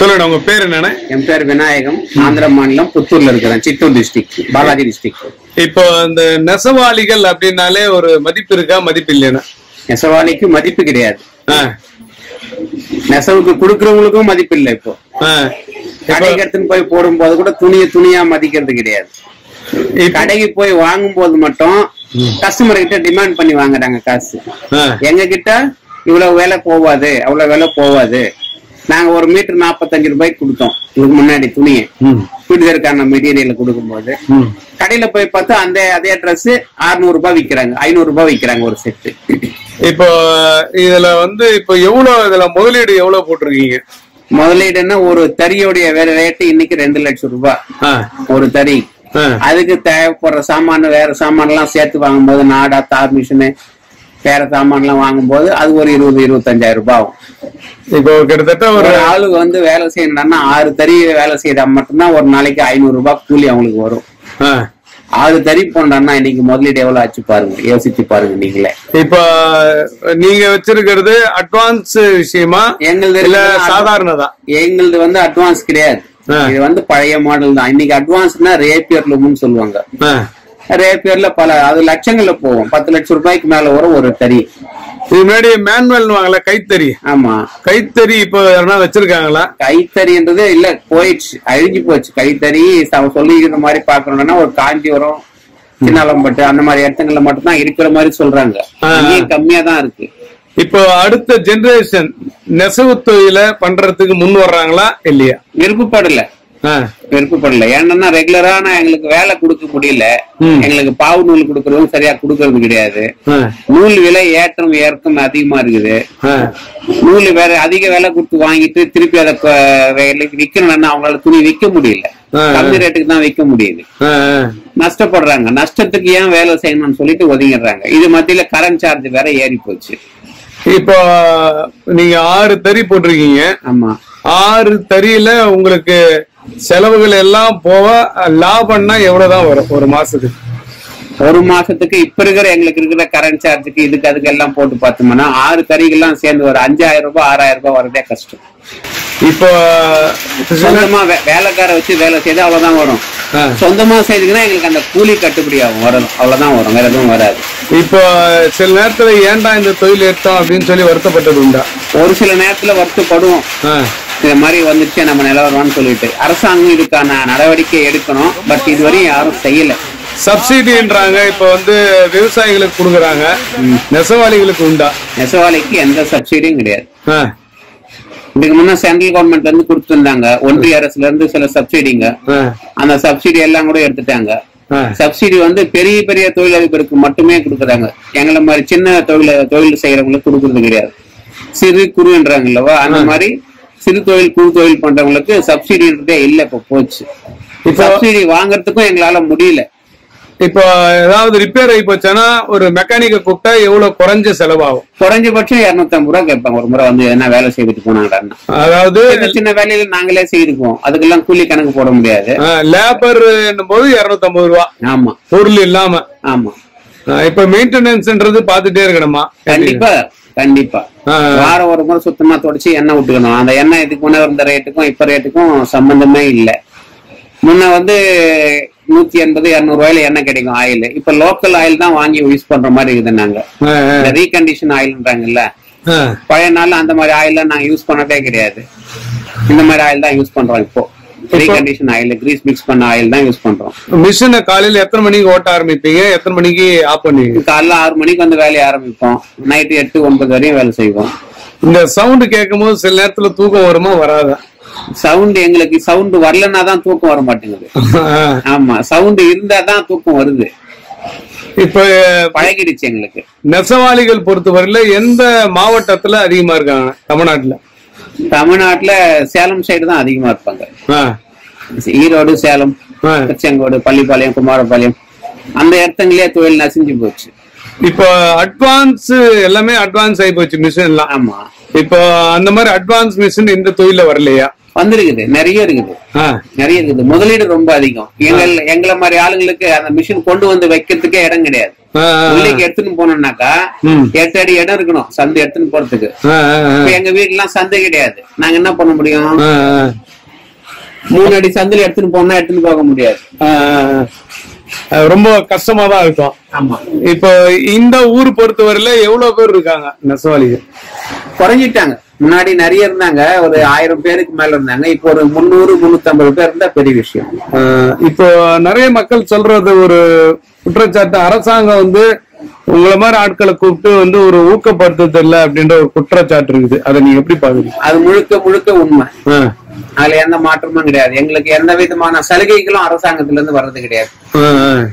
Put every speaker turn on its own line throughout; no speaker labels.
சொல்லுங்க உங்க பேர் என்னன்னு
என் பேர் விநாயகம் ஆந்திர மாநிலம் புத்தூர்ல இருக்கிறேன் சித்தூர் டிஸ்ட்ரிக்ட் பாலாஜி டிஸ்ட்ரிக்ட்
இப்போ இந்த நெசவாளிகள் அப்படின்னாலே ஒரு மதிப்பு இருக்கா மதிப்பு இல்லையா
நெசவாளிக்கு மதிப்பு கிடையாது
ஆ,
நெசவுக்கு கொடுக்கறவங்களுக்கும் மதிப்பு இல்லை இப்போ
ஆ. இப்போ-
கடைக்கு எடுத்துன்னு போய் போடும்போது கூட துணியை துணியா மதிக்கிறது கிடையாது
இப்போ-
கடைக்கு போய் வாங்கும் போது மட்டும் கஸ்டமர் கிட்ட டிமாண்ட் பண்ணி வாங்குறாங்க காசு
ஆ,
எங்க கிட்ட இவ்வளவு விலை போவாது அவ்வளவு விலை போவாது நாங்க ஒரு மீட்டர் நாற்பத்தஞ்சு ரூபாய்க்கு கொடுத்தோம் இதுக்கு முன்னாடி துணியை
ம்,
சுடிதாருக்கான மெட்டீரியல் கொடுக்கும்போது
ம்.
கடையில போய் பார்த்தா அந்த அதே ட்ரெஸ் 600 ரூபாய் விக்கிறாங்க ஐநூறு ரூபாய் விக்கிறாங்க ஒரு செட்டு
இப்போ இதுல வந்து இப்போ எவ்வளவு இதுல முதலீடு எவ்வளவு போட்டிருக்கீங்க
முதலீடுன்னா ஒரு தறியோடைய வேற ரேட்டு இன்னைக்கு ரெண்டு லட்சம் ரூபாய்
ஆ,
ஒரு தறி
ஆ.
அதுக்கு தேவைப்படுற சாமான் வேற சாமான் எல்லாம் சேர்த்து வாங்கும்போது நாடா தார் மிஷினு வேற சாமான் எல்லாம் வாங்கும்போது அது ஒரு இருபது இருபத்தஞ்சாயிரம் ரூபாய் ஆகும்
இப்போ கிட்டத்தட்ட ஒரு
ஒரு ஆளுக்கு வந்து வேலை செய்யணும்னா ஆறு தறி வேலை செய்யறா மட்டும்தான் ஒரு நாளைக்கு ஐநூறு ரூபாய் கூலி அவங்களுக்கு வரும்
ஆ.
ஆறு தறி போன்றா இன்னைக்கு முதலீடு எவ்வளவு ஆச்சு பாருங்க யோசிச்சு பாருங்க நீங்களே
இப்போ நீங்க வச்சிருக்கிறது அட்வான்ஸ் விஷயமா
எங்களுது
இல்ல
இருக்கிறது
சாதாரணதா
எங்களுது வந்து அட்வான்ஸ் கிடையாது
ஆ.
இது வந்து பழைய மாடல் தான் இன்னைக்கு அட்வான்ஸ்னா ரேப்பியர் லூம்னு சொல்லுவாங்க
ஆ.
ரேப்பியர்ல பல அது லட்சங்கள்ல போகும் பத்து லட்சம் ரூபாய்க்கு மேல வரும் ஒரு தறி
இது முன்னாடி மேனுவல் வாங்கல கைத்தறி
ஆமா
கைத்தறி இப்போ யாருன்னா வச்சிருக்காங்களா
கைத்தறின்றது இல்ல போயிடுச்சு அழிஞ்சு போச்சு கைத்தறி ச- சொல்லிக்கிற மாதிரி பாக்கணும்னா ஒரு காஞ்சிபுரம் சின்னாலம்பட்டு அந்த மாதிரி இடத்துங்கள்ல மட்டும்தான் இருக்கிற மாதிரி சொல்றாங்க
ஆ.
அங்கேயும் கம்மியா தான் இருக்கு
இப்போ அடுத்த ஜெனரேஷன் நெசவு தொழில பண்றதுக்கு முன் வர்றாங்களா இல்லையா
விருப்பப்படல
ஆ.
விருப்பப்படல ஏன்னா ரெகுலரான எங்களுக்கு வேலை கொடுக்க முடியல
ம்.
எங்களுக்கு பாவு நூல் கொடுக்கறதும் சரியா கொடுக்கறது கிடையாது
ஆ.
நூல் விலை ஏற்றம் இறக்கம் அதிகமா இருக்குது
ஆ.
நூல் வேற அதிக விலை கொடுத்து வாங்கிட்டு திருப்பி அதை கொ- வேலைக்கு விக்கணும்னா அவங்களால துணி விக்க முடியல
ஆ.
கம்மி ரேட்டுக்கு தான் விக்க முடியுது
ஆ. ஆ.
நஷ்டப்படுறாங்க நஷ்டத்துக்கு ஏன் வேலை செய்யணும்னு சொல்லிட்டு ஒதுங்கிடுறாங்க இது மத்தியில கரண்ட் சார்ஜ் வேற ஏறி போச்சு
இப்போ நீங்க ஆறு தறி போட்டிருக்கீங்க
ஆமா
ஆறு தறியில உங்களுக்கு செலவுகள் எல்லாம் போக லாபம்னா எவ்வளவுதான் வரும் ஒரு மாசத்துக்கு
ஒரு மாசத்துக்கு இப்ப இருக்கிற எங்களுக்கு இருக்கிற கரண்ட் சார்ஜுக்கு இதுக்கு அதுக்கு எல்லாம் போட்டு பார்த்தோம்னா ஆறு தறிகள்லாம் சேர்ந்து ஒரு அஞ்சாயிரம் ரூபாய் ஆறாயிரம் ரூபாய் வரதே கஷ்டம்
இப்போ
சொந்தமா வே- வேலைக்கார வச்சு வேலை செய்து அவ்வளவுதான் வரும்
ஆ.
சொந்தமா செய்தீங்கன்னா எங்களுக்கு அந்த கூலி கட்டுப்படி ஆகும் வரும் அவ்வளவுதான் வரும் வேற எதுவும் வராது
இப்போ சில நேரத்துல ஏன்டா இந்த தொழில் எடுத்தோம் அப்படின்னு சொல்லி வருத்தப்பட்டது உண்டா
ஒரு சில நேரத்துல வருத்தப்படுவோம்
ஆ.
இந்த மாதிரி வந்துருச்சு நம்ம நிலவரம்னு சொல்லிட்டு அரசாங்கம் இதுக்கான நடவடிக்கை எடுக்கணும் பட் இதுவரையும் யாரும் செய்யல
சப்சிடின்றாங்க இப்ப வந்து விவசாயிகளுக்கு கொடுக்குறாங்க நெசவாளிகளுக்கு உண்டா
நெசவாளிக்கு எந்த சப்சிடியும் கிடையாது
ஆ.
இதுக்கு முன்ன சென்ட்ரல் கவர்மெண்ட்ல இருந்து கொடுத்துருந்தாங்க ஒன்றிய அரசுல இருந்து சில சப்சிடிங்க
ஆ.
அந்த சப்சிடி எல்லாம் கூட எடுத்துட்டாங்க
ஆ.
சப்சிடி வந்து பெரிய பெரிய தொழிலதிபருக்கு மட்டுமே கொடுக்குறாங்க எங்களை மாதிரி சின்ன தொழில தொழில் செய்யறவங்களுக்கு கொடுக்கறது கிடையாது சிறு குறுன்றாங்கல்லவா அந்த மாதிரி சிறு தொழில் குறு தொழில் பண்றவங்களுக்கு சப்சிடின்றதே இல்ல இப்ப போச்சு
இப்போ
சப்சிடி வாங்குறதுக்கும் எங்களால முடியல
இப்போ ஏதாவது ரிப்பேர் ஆகி போச்சானா ஒரு மெக்கானிக்க கூப்பிட்டா எவ்வளவு குறைஞ்ச செலவாகும்
குறைஞ்சபட்சம் இருநூத்தி ஐம்பது ரூபா கேட்பாங்க ஒரு முறை வந்து என்ன வேலை செய்துட்டு போனாங்கடான்னு
அதாவது
சின்ன சின்ன வேலையில நாங்களே செய்துக்குவோம் அதுக்கெல்லாம் கூலி கணக்கு போட முடியாது
லேபர் போது இருநூத்தி ஐம்பது ரூபா
ஆமா
பொருள் இல்லாம
ஆமா
ஆ, இப்ப மெயின்டெனன்ஸ்ன்றது பாத்துட்டே இருக்கணுமா
கண்டிப்பா கண்டிப்பா
ஆ.
வாரம் ஒரு முறை சுத்தமா தொடச்சு எண்ணெய் விட்டுக்கணும் அந்த எண்ணெய் இதுக்கு முன்ன இருந்த ரேட்டுக்கும் இப்ப ரேட்டுக்கும் சம்பந்தமே இல்ல முன்ன வந்து நூத்தி எண்பது இருநூறு ரூபாயில எண்ணெய் கிடைக்கும் ஆயில் இப்ப லோக்கல் ஆயில் தான் வாங்கி யூஸ் பண்ற மாதிரி இருக்குது நாங்க
ஆ, ஆ,
இந்த ரீகண்டிஷன் ஆயில்ன்றாங்கல்ல
ஆ.
பழைய நாள்ல அந்த மாதிரி ஆயில் நாங்க யூஸ் பண்ணதே கிடையாது இந்த மாதிரி ஆயில் தான் யூஸ் பண்றோம் இப்போ ரீகண்டிஷன் ஆயில் கிரீஸ் மிக்ஸ் பண்ண ஆயில் தான் யூஸ் பண்றோம்
மிஷினை காலையில எத்தனை மணிக்கு ஓட்ட ஆரம்பிப்பீங்க எத்தனை மணிக்கு ஆஃப் பண்ணுவீங்க
காலைல ஆறு மணிக்கு வந்து வேலையை ஆரம்பிப்போம் நைட்டு எட்டு ஒன்பது வரையும் வேலை செய்வோம்
இந்த சவுண்ட் கேட்கும் போது சில நேரத்துல தூக்கம் வருமா வராதா
சவுண்ட் எங்களுக்கு சவுண்ட் வரலன்னா தான் தூக்கம் வர மாட்டேங்குது
ஆ.
ஆமா சவுண்ட் இருந்தா தான் தூக்கம் வருது
இப்ப
பழகிடுச்சு எங்களுக்கு
நெசவாளிகள் பொறுத்தவரையில எந்த மாவட்டத்துல அதிகமா இருக்காங்க தமிழ்நாட்டுல
தமிழ்நாட்டுல சேலம் சைடு தான் அதிகமா இருப்பாங்க
ஆ.
ஈரோடு சேலம்
ஆ.
திருச்செங்கோடு பள்ளிப்பாளையம் குமாரபாளையம் அந்த இடத்துங்களே தொழில் நசிஞ்சு போச்சு
இப்போ அட்வான்ஸ் எல்லாமே அட்வான்ஸ் ஆகி போச்சு மிஷின் எல்லாம்
ஆமா
இப்போ அந்த மாதிரி அட்வான்ஸ் மிஷின் இந்த தொழில வரலையா
வந்திருக்குது நிறைய இருக்குது
ஆ,
நிறைய இருக்குது முதலீடு ரொம்ப அதிகம் எங்கள் எங்களை மாதிரி ஆளுங்களுக்கு அந்த மிஷின் கொண்டு வந்து வைக்கிறதுக்கே இடம் கிடையாது
ஆ, ஆ,
உள்ளேக்கு எடுத்துன்னு போனோம்னாக்கா
ம்.
எட்டு அடி இடம் இருக்கணும் சந்தை எடுத்துன்னு போறதுக்கு
ஆ, ஆ, ஆ,
இப்ப எங்க வீட்டுல எல்லாம் சந்தை கிடையாது நாங்க என்ன பண்ண முடியும்
ஆ, ஆ.
மூணு அடி சந்தையில எடுத்துன்னு போனா எடுத்துன்னு போக முடியாது
ஆ, ஆ, ஆ. அது ரொம்ப கஷ்டமா தான் இருக்கும்
ஆமா
இப்போ இந்த ஊர் பொறுத்தவரையில எவ்வளவு பேர் இருக்காங்க நெசவாளிகள்
குறைஞ்சிட்டாங்க முன்னாடி நிறைய இருந்தாங்க ஒரு ஆயிரம் பேருக்கு மேல இருந்தாங்க இப்போ ஒரு முந்நூறு முன்னூத்தி ஐம்பது பேர் இருந்தா பெரிய விஷயம்
ஆஹ் இப்போ நிறைய மக்கள் சொல்றது ஒரு குற்றச்சாட்டு அரசாங்கம் வந்து உங்களை மாதிரி ஆட்களை கூப்பிட்டு வந்து ஒரு ஊக்கப்படுத்துறது இல்ல அப்படின்ற ஒரு குற்றச்சாட்டு இருக்குது அதை நீங்க எப்படி பாக்குறீங்க
அது முழுக்க முழுக்க உண்மை
ஆஹ்
அதுல எந்த மாற்றமும் கிடையாது எங்களுக்கு எந்த விதமான சலுகைகளும் அரசாங்கத்துல இருந்து வர்றது கிடையாது
ஆஹ் ஆஹ்.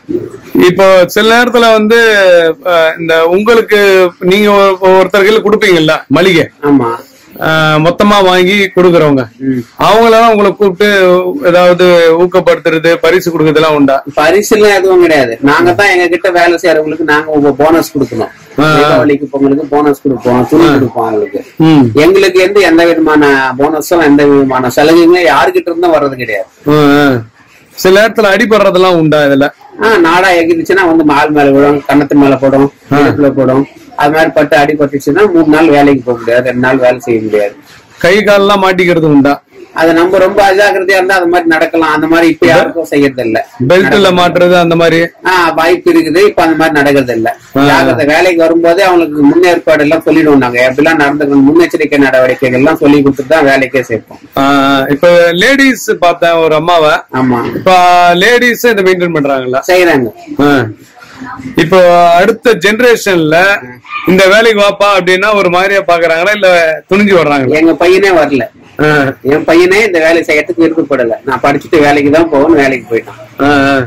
இப்போ சில நேரத்துல வந்து ஆஹ் இந்த உங்களுக்கு நீங்க ஒரு- ஒருத்தர் கொடுப்பீங்கல்ல மளிகை
ஆமா
ஆஹ் மொத்தமா வாங்கி கொடுக்கறவங்க
ம்.
அவங்களெல்லாம் உங்களை கூப்பிட்டு ஏதாவது ஊக்கப்படுத்துறது பரிசு கொடுக்கறதெல்லாம் உண்டா
பரிசுலாம் எதுவும் கிடையாது நாங்க தான் எங்க கிட்ட வேலை செய்யறவங்களுக்கு நாங்க போனஸ் கொடுக்கணும் தீபாவளிக்கு பொங்கலுக்கு போனஸ் கொடுப்போம் துணி கொடுப்போம் அவங்களுக்கு
ம்
எங்களுக்கு எந்த எந்த விதமான போனஸும் எந்த விதமான சலுகைகளும் யாருகிட்ட இருந்தும் வர்றது கிடையாது
ஆஹ் ஆஹ். சில நேரத்துல அடிபடுறதெல்லாம் உண்டா இதுல
ஆஹ் நாடா எகிருச்சுன்னா வந்து மால் மேல விடும் கன்னத்து மேல போடும் இடுப்புல போடும் அது மாதிரி பட்டு அடிபட்டுச்சுன்னா மூணு நாள் வேலைக்கு போக முடியாது ரெண்டு நாள் வேலை செய்ய முடியாது
கை கால்லாம் மாட்டிக்கிறது உண்டா
அது நம்ம ரொம்ப அஜாக்கிரதையா இருந்தா அது மாதிரி நடக்கலாம் அந்த மாதிரி இப்ப யாருக்கும் செய்யறது இல்ல
பெல்ட்ல மாட்டுறது அந்த மாதிரி
ஆஹ் வாய்ப்பு இருக்குது இப்ப அந்த மாதிரி நடக்கிறது இல்ல ஜாக்கிரதை வேலைக்கு வரும்போதே அவங்களுக்கு முன்னேற்பாடு எல்லாம் சொல்லிடுவோம் நாங்க எப்படிலாம் நடந்துக்கணும் முன்னெச்சரிக்கை நடவடிக்கைகள் எல்லாம் சொல்லி கொடுத்துட்டு தான் வேலைக்கே சேர்ப்போம்
ஆஹ் இப்ப லேடிஸ் பார்த்தேன் ஒரு அம்மாவை
ஆமா
இப்ப லேடிஸ் இதை மெயின்டைன் பண்றாங்களா
செய்யறாங்க
ஆஹ். இப்போ அடுத்த ஜெனரேஷன்ல இந்த வேலைக்கு வாப்பா அப்படின்னா ஒரு மாதிரியா பாக்குறாங்களா இல்ல துணிஞ்சு வர்றாங்களா
எங்க பையனே வரல
ஆஹ்.
என் பையனே இந்த வேலை செய்யறதுக்கு விருப்பப்படல நான் படிச்சுட்டு வேலைக்கு தான் போகணும் வேலைக்கு போயிட்டான்
ஆஹ், ஆஹ்.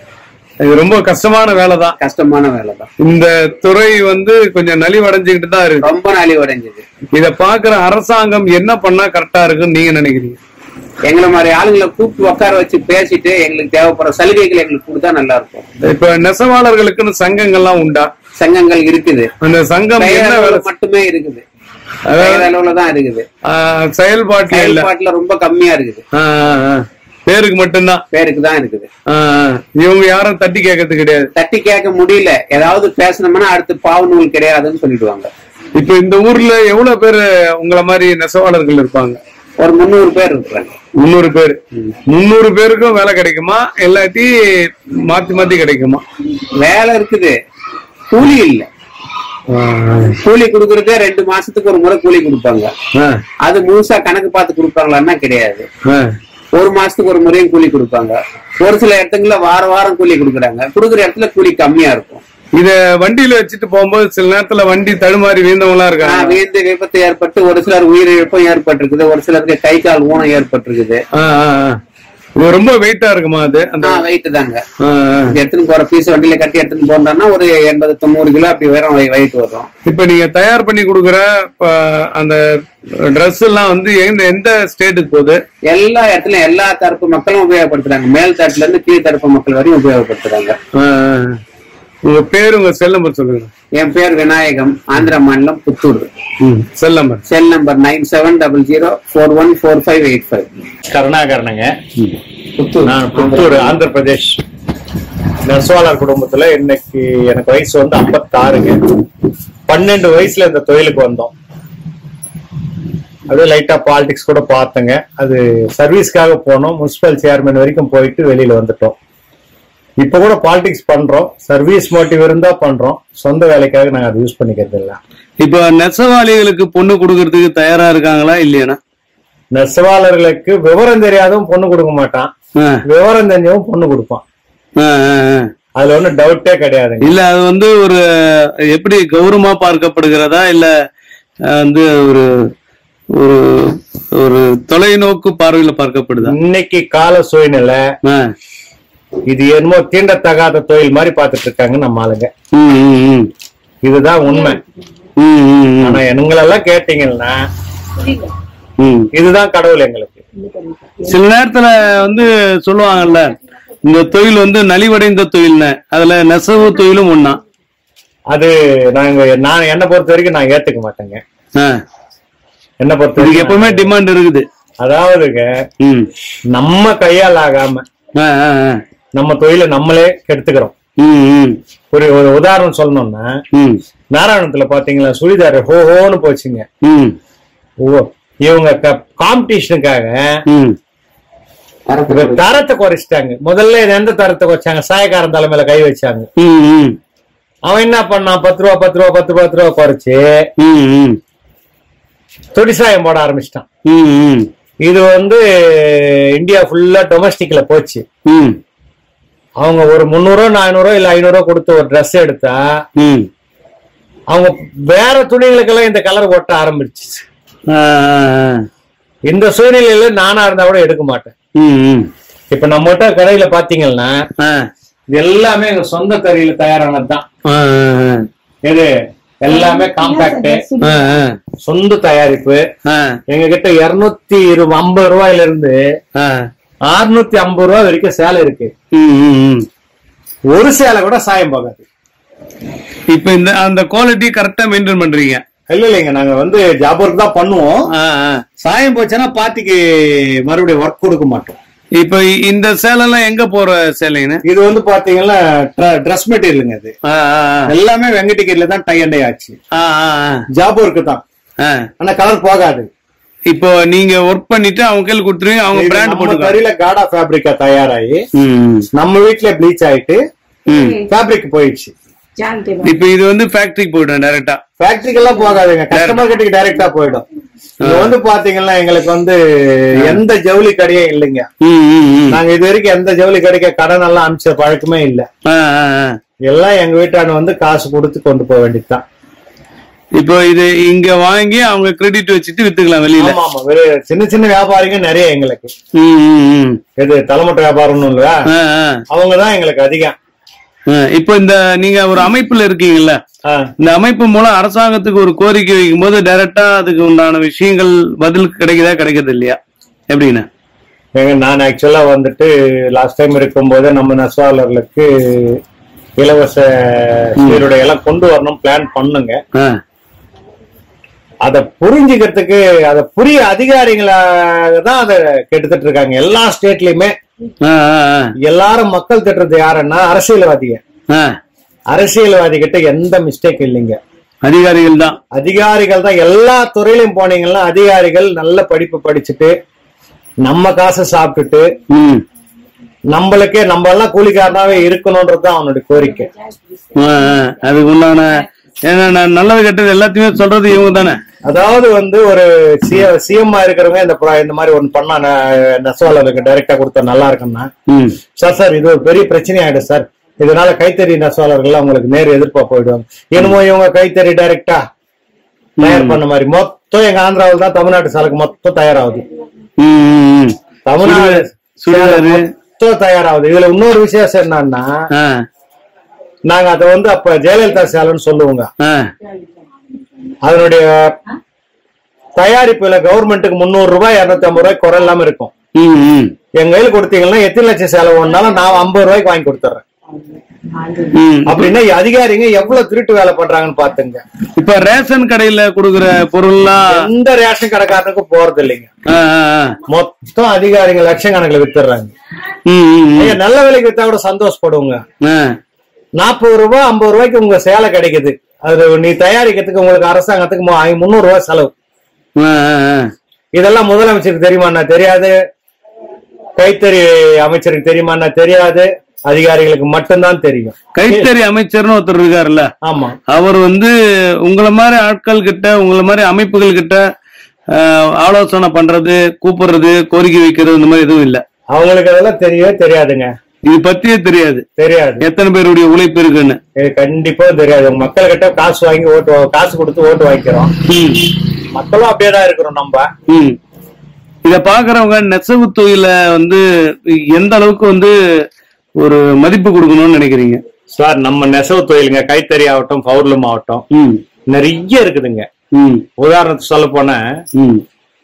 இது ரொம்ப கஷ்டமான வேலை தான்
கஷ்டமான வேலை தான்
இந்த துறை வந்து கொஞ்சம் நலிவடைஞ்சுக்கிட்டு தான் இருக்கு
ரொம்ப நலிவடைஞ்சது
இத பாக்குற அரசாங்கம் என்ன பண்ணா கரெக்டா இருக்குன்னு நீங்க நினைக்கிறீங்க
எங்களை மாதிரி ஆளுங்களை கூப்பிட்டு உட்கார வச்சு பேசிட்டு எங்களுக்கு தேவைப்படுற சலுகைகள் எங்களுக்கு கொடுத்தா நல்லா இருக்கும்
இப்ப நெசவாளர்களுக்குன்னு சங்கங்கள்லாம் உண்டா
சங்கங்கள் இருக்குது
அந்த சங்கம்
பெயர்
என்ன வேலை
அளவுல மட்டுமே இருக்குது பெயர் அளவுல தான் இருக்குது
ஆஹ், செயல்பாட்டுல இல்ல
செயல்பாட்டுல ரொம்ப கம்மியா இருக்குது
ஆஹ், ஆஹ், ஆஹ். பேருக்கு மட்டும்தான்
பேருக்கு தான் இருக்குது
ஆஹ், ஆஹ். இவங்க யாரும் தட்டி கேட்கறது கிடையாது
தட்டி கேட்க முடியல ஏதாவது பேசணும்னா அடுத்து பாவு நூல் கிடையாதுன்னு சொல்லிடுவாங்க
இப்ப இந்த ஊர்ல எவ்வளவு பேர் உங்களை மாதிரி நெசவாளர்கள் இருப்பாங்க
ஒரு முந்நூறு பேர் இருக்கிறாங்க
முந்நூறு பேர் முந்நூறு பேருக்கும் வேலை கிடைக்குமா இல்லாட்டி மாத்தி மாத்தி கிடைக்குமா
வேலை இருக்குது கூலி இல்ல கூலி கொடுக்கறதே ரெண்டு மாசத்துக்கு ஒரு முறை கூலி கொடுப்பாங்க
ஆஹ்,
அது முழுசா கணக்கு பார்த்து கொடுப்பாங்களான்னா கிடையாது
ஆஹ்.
ஒரு மாசத்துக்கு ஒரு முறையும் கூலி கொடுப்பாங்க ஒரு சில இடத்துங்கள்ல வார வாரம் கூலி கொடுக்குறாங்க கொடுக்குற இடத்துல கூலி கம்மியா இருக்கும்
இத வண்டியில வச்சுட்டு போகும்போது சில நேரத்துல வண்டி தடுமாறி வீழ்ந்தவங்களா
ஆஹ்
இருக்காங்க
வீழ்ந்து விபத்து ஏற்பட்டு ஒரு சிலர் உயிரிழப்பும் ஏற்பட்டிருக்குது ஒரு சிலருக்கு கை கால் ஊனம் ஏற்பட்டிருக்குது
ஆஹ், ஆஹ், ஆஹ். இது ரொம்ப வெயிட்டா இருக்குமா அது அந்த
ஆஹ் வெயிட் தாங்க
ஆஹ், ஆஹ்.
இது எடுத்துன்னு போற பீஸ் வண்டியில கட்டி எடுத்துன்னு போனோம்னா ஒரு எண்பது தொண்ணூறு கிலோ அப்படி வரும் வெயிட் வரும்
இப்ப நீங்க தயார் பண்ணி கொடுக்குற இப்ப அந்த Dress எல்லாம் வந்து எந்த எந்த ஸ்டேட்டுக்கு போகுது
எல்லா இடத்துலயும் எல்லா தரப்பு மக்களும் உபயோகப்படுத்துறாங்க மேல் தட்டுல இருந்து கீழ் தரப்பு மக்கள் வரையும் உபயோகப்படுத்துறாங்க
ஆஹ். உங்க பேர் உங்க செல் நம்பர் சொல்லுங்க
என் பேர் விநாயகம் ஆந்திர மாநிலம் Puttur
cell number
cell number nine seven double zero four one four five eight five
கருணாகரனுங்க
புத்தூர்
நான் புத்தூர் ஆந்திர பிரதேஷ் நெசவாளர் குடும்பத்துல இன்னைக்கு எனக்கு வயசு வந்து 56ங்க பன்னெண்டு வயசுல இந்த தொழிலுக்கு வந்தோம் அப்படியே லைட்டா பாலிடிக்ஸ் கூட பார்த்தேங்க அது சர்வீஸ்க்காக போனோம் முனிசிபல் சேர்மன் வரைக்கும் போயிட்டு வெளியில வந்துட்டோம் இப்ப கூட பாலிடிக்ஸ் பண்றோம் சர்வீஸ் மோட்டிவ் இருந்தா பண்றோம் சொந்த வேலைக்காக நாங்க அதை யூஸ் பண்ணிக்கிறது இல்ல
இப்ப நெசவாளிகளுக்கு பொண்ணு கொடுக்கறதுக்கு தயாரா இருக்காங்களா இல்லையானா
நெசவாளர்களுக்கு விவரம் தெரியாதவன் பொண்ணு கொடுக்க மாட்டான்
ஆஹ்,
விவரம் தெரிஞ்சவன் பொண்ணு கொடுப்பான்
ஆஹ், ஆஹ், ஆஹ்.
அதுல ஒன்றும் டவுட்டே கிடையாதுங்க
இல்ல அது வந்து ஒரு எப்படி கௌரவமா பார்க்கப்படுகிறதா இல்ல அஹ், வந்து ஒரு ஒரு ஒரு தொலைநோக்கு பார்வையில பார்க்கப்படுதா
இன்னைக்கு கால சூழ்நிலை
ஆஹ்.
இது என்னமோ தீண்டத்தகாத தொழில் மாதிரி பார்த்துட்டு இருக்காங்க நம்ம ஆளுங்க
ம், ம், ம்.
இதுதான் உண்மை
ம், ம், ம்.
ஆனா எங்களெல்லாம் கேட்டீங்கன்னா
ம்.
இதுதான் கடவுள் எங்களுக்கு
சில நேரத்துல வந்து சொல்லுவாங்கல்ல இந்த தொழில் வந்து நலிவடைந்த தொழில்னு அதுல நெசவு தொழிலும் ஒண்ணா
அது நாங்க நான் என்னை பொறுத்த வரைக்கும் நான் ஏத்துக்க மாட்டேங்க
ஆ.
என்னை பொறுத்த
இதுக்கு
வரைக்கும்
எப்பவுமே டிமாண்ட் இருக்குது
அதாவதுங்க
ம்
நம்ம கையால் ஆகாம
ஆ ஆ ஆ.
நம்ம தொழிலை நம்மளே கெடுத்துக்கிறோம்
ம் ம்
ஒரு ஒரு உதாரணம் சொல்லணும்னா
ம்
நாராயணத்துல பாத்தீங்களா சுடிதார் ஹோ ஹோன்னு போச்சுங்க
ம்
ஓ இவங்க காம்படிஷனுக்காக
ம்
தரத்தை குறைச்சிட்டாங்க முதல்ல இது எந்த தரத்தை குறைச்சாங்க சாயக்காரன் தலைமையில கை வச்சாங்க
ம் ம்
அவன் என்ன பண்ணான் பத்து ரூபா பத்து ரூபா பத்து ரூபா பத்து ரூபா குறைச்சு
ம் ம்
தொடிசாயம் போட ஆரம்பிச்சிட்டான்
ம் ம்
இது வந்து இந்தியா ஃபுல்லா டொமஸ்டிக்ல போச்சு
ம்
அவங்க ஒரு முந்நூறுவா நானூறுவா இல்ல ஐநூறுவா கொடுத்து ஒரு ட்ரெஸ் எடுத்தா
ம்
அவங்க வேற துணிகளுக்கெல்லாம் இந்த கலர் ஒட்ட ஆரம்பிச்சு
ஆ ஆ ஆ.
இந்த சூழ்நிலையில நானா இருந்தா கூட எடுக்க மாட்டேன்
ம் ம்
இப்ப நம்மகிட்ட கடையில பாத்தீங்கன்னா
ஆ
இது எல்லாமே எங்க சொந்த கரையில தயாரானது தான்
ஆ ஆ
இது எல்லாமே காம்பாக்ட்
ஆ ஆ
சொந்த தயாரிப்பு
ஆ
எங்க கிட்ட இருநூத்தி இரு ஐம்பது ரூபாயில இருந்து
ஆ
அறுநூத்தி ஐம்பது ரூபாய் வரைக்கும் சேலை இருக்கு
ம் ம் ம்
ஒரு சேலை கூட சாயம் போகாது
இப்ப இந்த அந்த குவாலிட்டி கரெக்டா மெயின்டைன் பண்றீங்க
இல்ல இல்லைங்க நாங்க வந்து ஜாப் ஒர்க் தான் பண்ணுவோம்
ஆ ஆ
சாயம் போச்சுன்னா பாத்திக்கு மறுபடியும் ஒர்க் கொடுக்க மாட்டோம்
இப்ப இந்த சேலை எல்லாம் எங்க போற சேலைன்னு
இது வந்து பாத்தீங்கன்னா ட்ரெஸ் மெட்டீரியலுங்க இது
ஆ ஆ
எல்லாமே வெங்கடிகேரியில தான் டை அண்டை ஆச்சு
ஆ ஆ ஆ
ஜாப் ஒர்க் தான்
ஆ
ஆனா கலர் போகாது
இப்போ நீங்க ஒர்க் பண்ணிட்டு அவங்க கையில் கொடுத்துருவீங்க அவங்க பிராண்ட்
நம்ம
போட்டுக்காங்க
கரையில காடா ஃபேப்ரிக்கா தயாராகி
ம்
நம்ம வீட்ல ப்ளீச் ஆயிட்டு
ம்
ஃபேப்ரிக் போயிடுச்சு
இப்போ இது வந்து ஃபேக்டரிக்கு போயிடும் டைரக்டா
ஃபேக்டரிக்கு எல்லாம் போகாதுங்க கஸ்டமர் கிட்ட டைரக்டா போயிடும் இது வந்து பாத்தீங்கன்னா எங்களுக்கு வந்து எந்த ஜவுளி கடையும் இல்லைங்க
ம் ம் ம்
நாங்க இது வரைக்கும் எந்த ஜவுளி கடைக்கு கடன் எல்லாம் அனுப்பிச்ச பழக்கமே இல்ல
ஆ ஆ ஆ
எல்லாம் எங்க வீட்டான வந்து காசு கொடுத்து கொண்டு போக வேண்டியதுதான்
இப்போ இது இங்க வாங்கி அவங்க கிரெடிட் வச்சுட்டு வித்துக்கலாம் வெளியில
ஆமா ஆமா வெறு- சின்ன சின்ன வியாபாரிங்க நிறைய எங்களுக்கு
ம் ம் ம்
இது தலைமுறை வியாபாரம்னு இல்ல
ஆ ஆ
அவங்க தான் எங்களுக்கு அதிகம்
ஆ, இப்போ இந்த நீங்க ஒரு அமைப்புல இருக்கீங்கல்ல
ஆ,
இந்த அமைப்பு மூலம் அரசாங்கத்துக்கு ஒரு கோரிக்கை வைக்கும் போது டைரக்டா அதுக்கு உண்டான விஷயங்கள் பதில் கிடைக்குதா கிடைக்கிறது இல்லையா எப்படின்னா
ஏங்க, நான் ஆக்சுவலா வந்துட்டு லாஸ்ட் டைம் இருக்கும்போது நம்ம நெசவாளர்களுக்கு இலவச சீருடை எல்லாம் கொண்டு வரணும் பிளான் பண்ணுங்க
ஆ,
அதை புரிஞ்சுக்கிறதுக்கு அதை புரிய அதிகாரிகளாக தான் அதை கெடுத்துட்டு இருக்காங்க எல்லா ஸ்டேட்லயுமே
ஆ, ஆ, ஆ,
எல்லாரும் மக்கள் திட்டுறது யாருன்னா அரசியல்வாதிங்க
ஆ.
அரசியல்வாதி கிட்ட எந்த மிஸ்டேக் இல்லைங்க
அதிகாரிகள் தான்
அதிகாரிகள் தான் எல்லா துறையிலும் போனீங்கன்னா அதிகாரிகள் நல்ல படிப்பு படிச்சுட்டு நம்ம காசை சாப்பிட்டுட்டு
ம்
நம்மளுக்கே நம்ம எல்லாம் கூலிக்காரனாவே இருக்கணும்ன்றது தான் அவனுடைய கோரிக்கை
ஆ, ஆ. அதுக்கு உண்டான ஏன்னா நான் நல்லது கெட்டது எல்லாத்தையுமே சொல்றது இவங்க தானே
அதாவது வந்து ஒரு சிஎம் இருக்கிறவங்க இந்த pro- இந்த மாதிரி ஒன்று பண்ணா ந- நெசவாளருக்கு டைரக்டா கொடுத்தா நல்லா இருக்கும்னா
ம்
சார் சார் இது ஒரு பெரிய பிரச்சனை ஆயிடும் சார் இதனால கைத்தறி நெசவாளர்கள் அவங்களுக்கு நேர் எதிர்ப்பா போயிடுவாங்க என்னமோ இவங்க கைத்தறி டைரக்டா தயார் பண்ண மாதிரி மொத்தம் எங்க ஆந்திராவில் தான் தமிழ்நாட்டு சாலுக்கு மொத்தம் தயாராகுது
ம், ம், ம்.
தமிழ்நாடு
சுடிதாரு.
சேலை மொத்தம் தயாராகுது இதுல இன்னொரு விசேஷம் என்னன்னா
ஆ,
நாங்க அதை வந்து அப்ப ஜெயலலிதா சேலைன்னு சொல்லுவோங்க
ஆ.
அதனுடைய தயாரிப்புல கவர்மெண்ட்டுக்கு முந்நூறு ரூபாய் இருநூத்தி ஐம்பது ரூபாய் குறை இல்லாம இருக்கும்
ம், ம்.
எங்க கையில கொடுத்தீங்கன்னா எத்தனை லட்சம் செலவு ஒன்னாலும் நான் ஐம்பது ரூபாய்க்கு வாங்கி கொடுத்துறேன்
ம்.
அப்படின்னா அதிகாரிங்க எவ்வளவு திருட்டு வேலை பண்றாங்கன்னு பாத்துங்க
இப்ப ரேஷன் கடையில கொடுக்குற பொருள்லாம்
எந்த ரேஷன் கடைக்காரனுக்கும் போறது இல்லைங்க
ஆ, ஆ, ஆ.
மொத்தம் அதிகாரிங்க லட்சக்கணக்கில் வித்துடுறாங்க
ம், ம், ம்.
ஐயா, நல்ல விலைக்கு வித்தா கூட சந்தோஷப்படுவோங்க
ஆ.
நாற்பது ரூபாய் ஐம்பது ரூபாய்க்கு உங்க சேலை கிடைக்குது அது நீ தயாரிக்கிறதுக்கு உங்களுக்கு அரசாங்கத்துக்கு மு- ஐ- முந்நூறு ரூபாய் செலவு
ஆ, ஆ, ஆ.
இதெல்லாம் முதலமைச்சருக்கு தெரியுமாண்ணா தெரியாது கைத்தறி அமைச்சருக்கு தெரியுமாண்ணா தெரியாது அதிகாரிகளுக்கு மட்டும்தான் தெரியும்
கைத்தறி அமைச்சர்னு ஒருத்தர் இருக்காருல்ல
ஆமா
அவர் வந்து உங்கள மாதிரி ஆட்கள் கிட்ட உங்கள மாதிரி அமைப்புகள் கிட்ட ஆ, ஆலோசனை பண்றது கூப்பிடுறது கோரிக்கை வைக்கிறது இந்த மாதிரி எதுவும் இல்ல
அவங்களுக்கு அதெல்லாம் தெரியவே தெரியாதுங்க
இது பத்தியே தெரியாது
தெரியாது
எத்தனை பேருடைய உழைப்பு இருக்குன்னு
இது கண்டிப்பா தெரியாது மக்கள் கிட்ட காசு வாங்கி ஓட்டு வா- காசு கொடுத்து ஓட்டு வாங்கிக்கிறோம்
ம்,
மக்களும் அப்படியேதான் இருக்கிறோம் நம்ம
ம். இத பாக்குறவங்க நெசவு தொழில வந்து எந்த அளவுக்கு வந்து ஒரு மதிப்பு கொடுக்கணும்னு நினைக்கிறீங்க
சார் நம்ம நெசவு தொழிலுங்க கைத்தறி ஆகட்டும் பவுர்லம் ஆகட்டும்
ம்,
நிறைய இருக்குதுங்க
ம்,
உதாரணத்துக்கு சொல்ல போனா
ம்,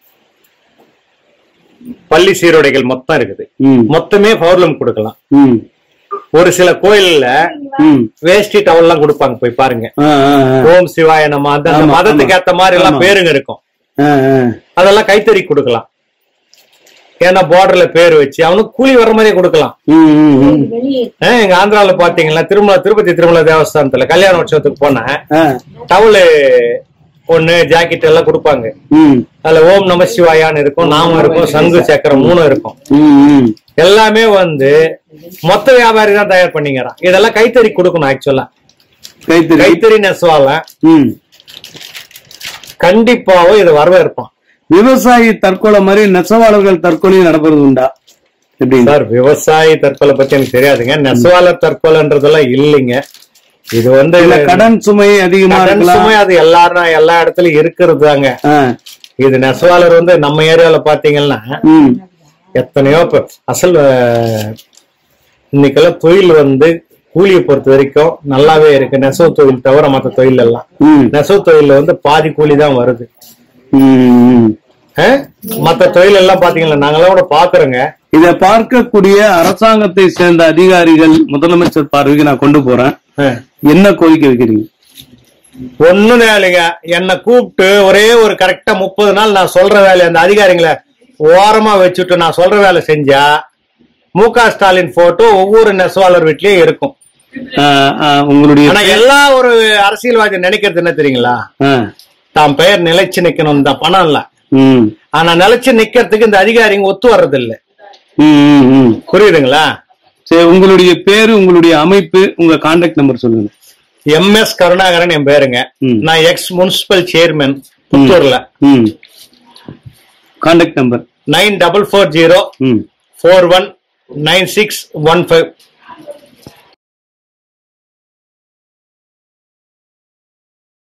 பள்ளி சீருடைகள் மொத்தம் இருக்குது
ம்,
மொத்தமே பவுர்லம் கொடுக்கலாம்
ம்,
ஒரு சில கோயில்ல
ம்.
வேஷ்டி டவல் எல்லாம் கொடுப்பாங்க போய் பாருங்க
ஆ, ஆ, ஆ.
ஓம் சிவாய நம்ம அந்த அந்த
ஆமா,
மதத்துக்கு
ஆமா.
ஏத்த மாதிரி எல்லாம்
ஆமா.
பேருங்க இருக்கும்
ஆ, ஆ.
அதெல்லாம் கைத்தறி கொடுக்கலாம் ஏன்னா பார்டர்ல பேர் வச்சு அவனுக்கு கூலி வர மாதிரியே கொடுக்கலாம்
ம், ம், ம்.
ஆ, எங்க ஆந்திரால பாத்தீங்கன்னா திருமலா திருப்பதி திருமலா தேவஸ்தானத்துல கல்யாண உற்சவத்துக்கு போனேன்
ஆ,
டவுலு ஒண்ணு ஜாக்கெட் எல்லாம் கொடுப்பாங்க
ம்,
அதுல ஓம் நம சிவாயான்னு இருக்கும் நாமம் இருக்கும் சங்கு சக்கரம் மூணும் இருக்கும்
ம், ம்.
எல்லாமே வந்து மொத்த வியாபாரி தான் தயார் பண்ணிக்கிறான் இதெல்லாம் கைத்தறி கொடுக்கணும் ஆக்சுவலா
கைத்தறி
கைத்தறி நெசவால
ம்.
கண்டிப்பாவும் இது வரவேற்பான்
விவசாயி தற்கொலை மாதிரி நெசவாளர்கள் தற்கொலையும் நடப்பது உண்டா எப்படி
சார் விவசாயி தற்கொலை பத்தி எனக்கு தெரியாதுங்க நெசவாளர் தற்கொலைன்றதெல்லாம் இல்லைங்க இது வந்து
இல்ல கடன் சுமை அதிகமா
கடன்
இருக்கலாம்
சுமை அது எல்லாரும் எல்லா இடத்துலயும் இருக்கிறது தாங்க
ஆ,
இது நெசவாளர் வந்து நம்ம ஏரியால பாத்தீங்கன்னா
ம்,
எத்தனையோ இப்ப அசல் அஹ், இன்னைக்கெல்லாம் தொழில் வந்து கூலியை பொறுத்த வரைக்கும் நல்லாவே இருக்கு நெசவு தொழில் தவிர மற்ற தொழில் எல்லாம்
ம்,
நெசவு தொழில வந்து பாதி கூலி தான் வருது
ம், ம்.
அஹ்? மத்த தொழில் எல்லாம் பாத்தீங்கன்னா நாங்கெல்லாம் கூட பாக்குறோங்க
இத பார்க்கக்கூடிய அரசாங்கத்தை சேர்ந்த அதிகாரிகள் முதலமைச்சர் பார்வைக்கு நான் கொண்டு போறேன்
அஹ்.
என்ன கோரிக்கை வைக்கிறீங்க
ஒண்ணும் இல்லைங்க என்னை கூப்பிட்டு ஒரே ஒரு கரெக்டா முப்பது நாள் நான் சொல்ற வேலை அந்த அதிகாரிங்களை ஓரமா வச்சுட்டு நான் சொல்ற வேலை செஞ்சா மு க ஸ்டாலின் போட்டோ ஒவ்வொரு நெசவாளர் வீட்லயும் இருக்கும்
ஆ, ஆ, உங்களுடைய
ஆனா எல்லா ஒரு அரசியல்வாதி நினைக்கிறது என்ன தெரியுங்களா
ஆ,
தாம் பெயர் நிலைச்சு நிக்கணும் தான் பணம் இல்ல
ம்,
ஆனா நிலைச்சு நிக்கிறதுக்கு இந்த அதிகாரிங்க ஒத்து வர்றது இல்ல
ம், ம், ம்.
புரியுதுங்களா
சரி உங்களுடைய பேரு உங்களுடைய அமைப்பு உங்க கான்டாக்ட் நம்பர் சொல்லுங்க
எம் எஸ் கருணாகரன் என் பேருங்க
ம்.
நான் எக்ஸ் முனிசிபல் சேர்மன் புத்தூர்ல
ம் contact number
nine double four zero
ம்
four one nine six one five